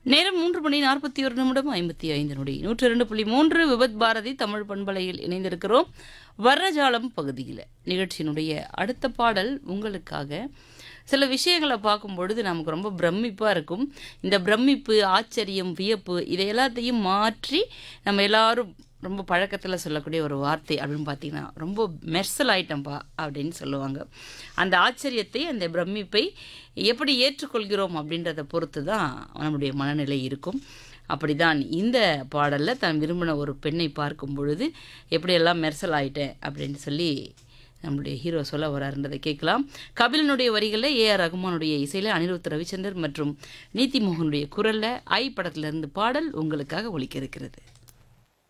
நேரம் மூன்று மணி நாற்பத்தி ஒரு நிமிடம் ஐம்பத்தி ஐந்து நொடி நூற்றி இரண்டு புள்ளி மூன்று விபத் பாரதி தமிழ் பண்பலையில் இணைந்திருக்கிறோம் வர்ணஜாலம் பகுதியில் நிகழ்ச்சியினுடைய அடுத்த பாடல் உங்களுக்காக சில விஷயங்களை பார்க்கும் பொழுது நமக்கு ரொம்ப பிரமிப்பாக இருக்கும் இந்த பிரமிப்பு ஆச்சரியம் வியப்பு இதை எல்லாத்தையும் மாற்றி நம்ம எல்லாரும் ரொம்ப பழக்கத்தில் சொல்லக்கூடிய ஒரு வார்த்தை அப்படின்னு பார்த்தீங்கன்னா ரொம்ப மெர்சல் ஆயிட்டம்பா அப்படின்னு சொல்லுவாங்க அந்த ஆச்சரியத்தை அந்த பிரமிப்பை எப்படி ஏற்றுக்கொள்கிறோம் அப்படின்றத பொறுத்து தான் நம்முடைய மனநிலை இருக்கும் அப்படிதான் இந்த பாடலில் தான் விரும்பின ஒரு பெண்ணை பார்க்கும் பொழுது எப்படியெல்லாம் மெர்சல் ஆயிட்டேன் அப்படின்னு சொல்லி நம்முடைய ஹீரோ சொல்ல வராருன்றதை கேட்கலாம் கபிலனுடைய வரிகளில் ஏஆர் ரகுமானுடைய இசையில் அனிருத் ரவிச்சந்தர் மற்றும் நீதி மோகனுடைய குரலில் ஐ படத்திலிருந்து பாடல் உங்களுக்காக ஒலிக்க இருக்கிறது